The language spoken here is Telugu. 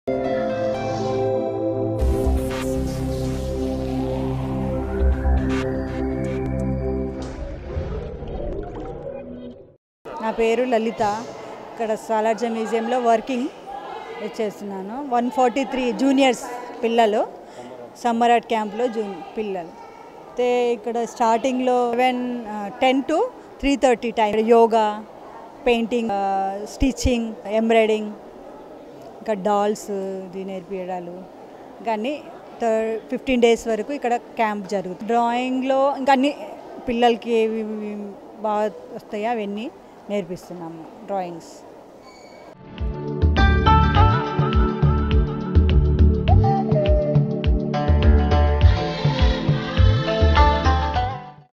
నా పేరు లలిత ఇక్కడ సాలార్జ మ్యూజియంలో వర్కింగ్ చేస్తున్నాను వన్ ఫార్టీ త్రీ జూనియర్స్ పిల్లలు సమ్మర్ ఆర్ట్ క్యాంప్లో జూ పిల్లలు అయితే ఇక్కడ స్టార్టింగ్లో seven ten to three thirty time yoga painting stitching embroidering ఇంకా డాల్స్ ఇది నేర్పించడాలు ఇంకా అన్ని ఫిఫ్టీన్ డేస్ వరకు ఇక్కడ క్యాంప్ జరుగుతుంది డ్రాయింగ్లో ఇంకా అన్ని పిల్లలకి ఏవి బాగా వస్తాయో అవన్నీ నేర్పిస్తున్నాము డ్రాయింగ్స్